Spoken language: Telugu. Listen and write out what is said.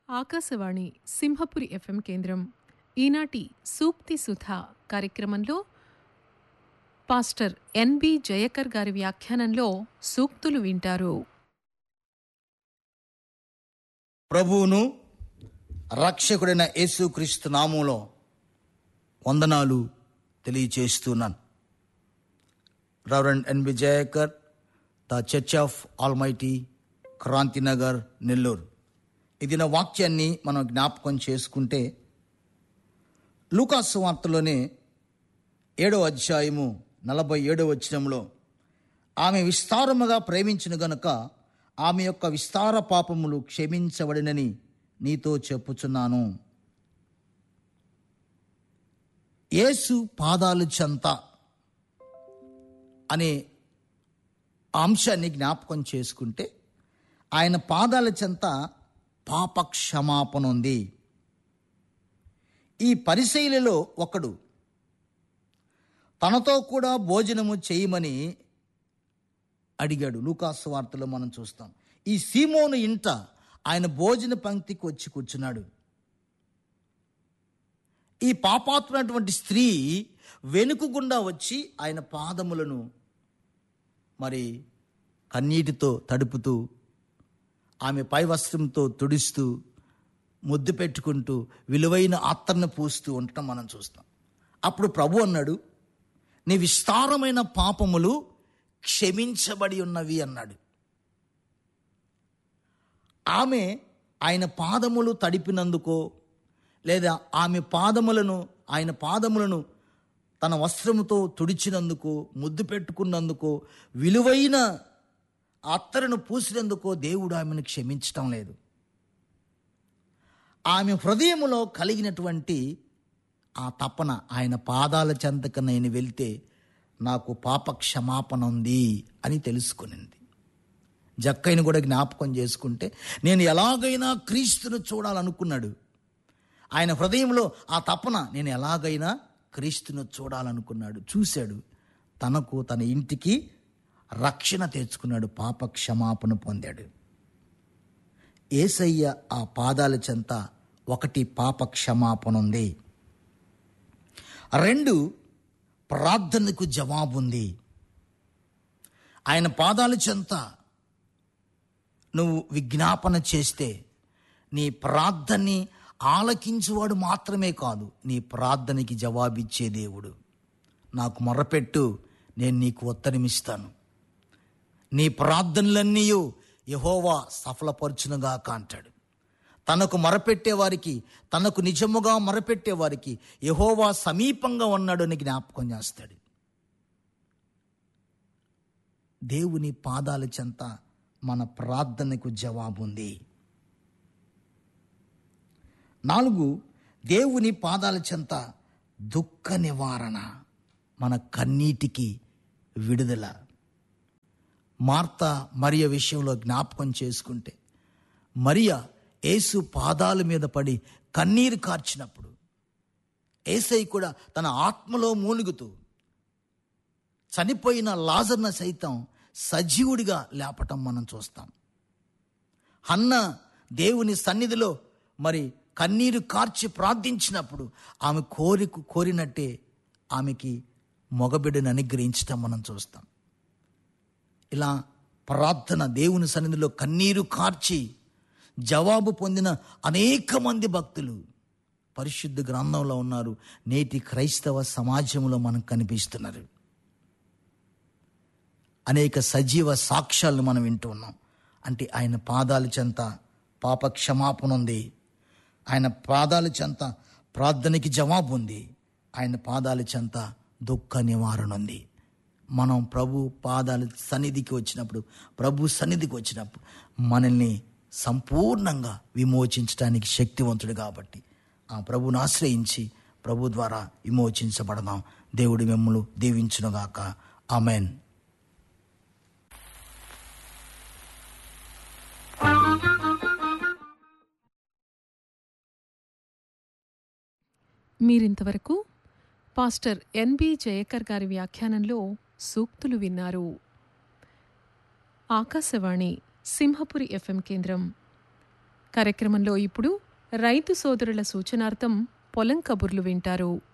ఆకాశవాణి సింహపురి ఎఫ్ఎం కేంద్రం ఈనాటి సూక్తి సుధ కార్యక్రమంలో పాస్టర్ ఎన్బి జయకర్ గారి వ్యాఖ్యానంలో సూక్తులు వింటారు ప్రభువును రక్షకుడైన యేసుక్రీస్తు నామంలో వందనాలు తెలియచేస్తున్నాను reverend N B Jayakar the church of almighty Kranthinagar Nellore ఇది నా వాక్యాన్ని మనం జ్ఞాపకం చేసుకుంటే లూకాసు వార్తలోనే ఏడో అధ్యాయము నలభై ఏడో వచనంలో ఆమె విస్తారముగా ప్రేమించిన గనుక ఆమె యొక్క విస్తార పాపములు క్షమించబడినని నీతో చెప్పుచున్నాను యేసు పాదాలు చెంత అనే అంశాన్ని జ్ఞాపకం చేసుకుంటే ఆయన పాదాల చెంత పాప క్షమాపణ ఉంది ఈ పరిశైలిలో ఒకడు తనతో కూడా భోజనము చేయమని అడిగాడు లూకాసు వార్తలో మనం చూస్తాం ఈ సీమోను ఇంట ఆయన భోజన పంక్తికి వచ్చి కూర్చున్నాడు ఈ పాపాత్మైనటువంటి స్త్రీ వెనుక గుండా వచ్చి ఆయన పాదములను మరి కన్నీటితో తడుపుతూ ఆమె పై వస్త్రంతో తుడుస్తూ ముద్దు పెట్టుకుంటూ విలువైన అత్తర్ను పూస్తూ ఉండటం మనం చూస్తాం అప్పుడు ప్రభు అన్నాడు నీ విస్తారమైన పాపములు క్షమించబడి ఉన్నవి అన్నాడు ఆమె ఆయన పాదములు తడిపినందుకో లేదా ఆమె పాదములను ఆయన పాదములను తన వస్త్రముతో తుడిచినందుకు ముద్దు పెట్టుకున్నందుకో విలువైన అత్తరును పూసినందుకో దేవుడు ఆమెను క్షమించటం లేదు ఆమె హృదయములో కలిగినటువంటి ఆ తపన ఆయన పాదాల చెంతక నేను వెళ్తే నాకు పాప క్షమాపణ ఉంది అని తెలుసుకునింది జక్కయ్యను కూడా జ్ఞాపకం చేసుకుంటే నేను ఎలాగైనా క్రీస్తును చూడాలనుకున్నాడు ఆయన హృదయంలో ఆ తపన నేను ఎలాగైనా క్రీస్తును చూడాలనుకున్నాడు చూశాడు తనకు తన ఇంటికి రక్షణ తెచ్చుకున్నాడు పాప క్షమాపణ పొందాడు ఏసయ్య ఆ పాదాల చెంత ఒకటి పాప క్షమాపణ ఉంది రెండు ప్రార్థనకు జవాబు ఉంది ఆయన పాదాల చెంత నువ్వు విజ్ఞాపన చేస్తే నీ ప్రార్థనని ఆలకించువాడు మాత్రమే కాదు నీ ప్రార్థనకి జవాబిచ్చే దేవుడు నాకు మొరపెట్టు నేను నీకు ఉత్తరమిస్తాను నీ ప్రార్థనలన్నీ యహోవా సఫలపరచునుగాక అంటాడు తనకు మొరపెట్టే వారికి తనకు నిజముగా మొరపెట్టే వారికి యహోవా సమీపంగా ఉన్నాడు అని జ్ఞాపకం చేస్తాడు దేవుని పాదాల చెంత మన ప్రార్థనకు జవాబు ఉంది నాలుగు దేవుని పాదాల చెంత దుఃఖ నివారణ మన కన్నీటికి విడుదల మార్త మరియ విషయంలో జ్ఞాపకం చేసుకుంటే మరియ యేసు పాదాల మీద పడి కన్నీరు కార్చినప్పుడు ఏసై కూడా తన ఆత్మలో మూలుగుతూ చనిపోయిన లాజర్న సైతం సజీవుడిగా లేపటం మనం చూస్తాం హన్న దేవుని సన్నిధిలో మరి కన్నీరు కార్చి ప్రార్థించినప్పుడు ఆమె కోరిక కోరినట్టే ఆమెకి మొగబిడ్డను అనుగ్రహించటం మనం చూస్తాం ఇలా ప్రార్థన దేవుని సన్నిధిలో కన్నీరు కార్చి జవాబు పొందిన అనేక మంది భక్తులు పరిశుద్ధ గ్రంథంలో ఉన్నారు నేటి క్రైస్తవ సమాజంలో మనం కనిపిస్తున్నారు అనేక సజీవ సాక్ష్యాలను మనం వింటూ ఉన్నాం అంటే ఆయన పాదాల చెంత పాప క్షమాపణ ఉంది ఆయన పాదాల చెంత ప్రార్థనకి జవాబు ఉంది ఆయన పాదాల చెంత దుఃఖ నివారణ ఉంది మనం ప్రభు పాదాల సన్నిధికి వచ్చినప్పుడు ప్రభు సన్నిధికి వచ్చినప్పుడు మనల్ని సంపూర్ణంగా విమోచించడానికి శక్తివంతుడు కాబట్టి ఆ ప్రభుని ఆశ్రయించి ప్రభు ద్వారా విమోచించబడదాం దేవుడి మిమ్మల్ని దీవించునుగాక ఆమెన్ మీరింతవరకు పాస్టర్ ఎన్బి జయకర్ గారి వ్యాఖ్యానంలో సూక్తులు విన్నారు ఆకాశవాణి సింహపురి ఎఫ్ఎం కేంద్రం కార్యక్రమంలో ఇప్పుడు రైతు సోదరుల సూచనార్థం పొలం కబుర్లు వింటారు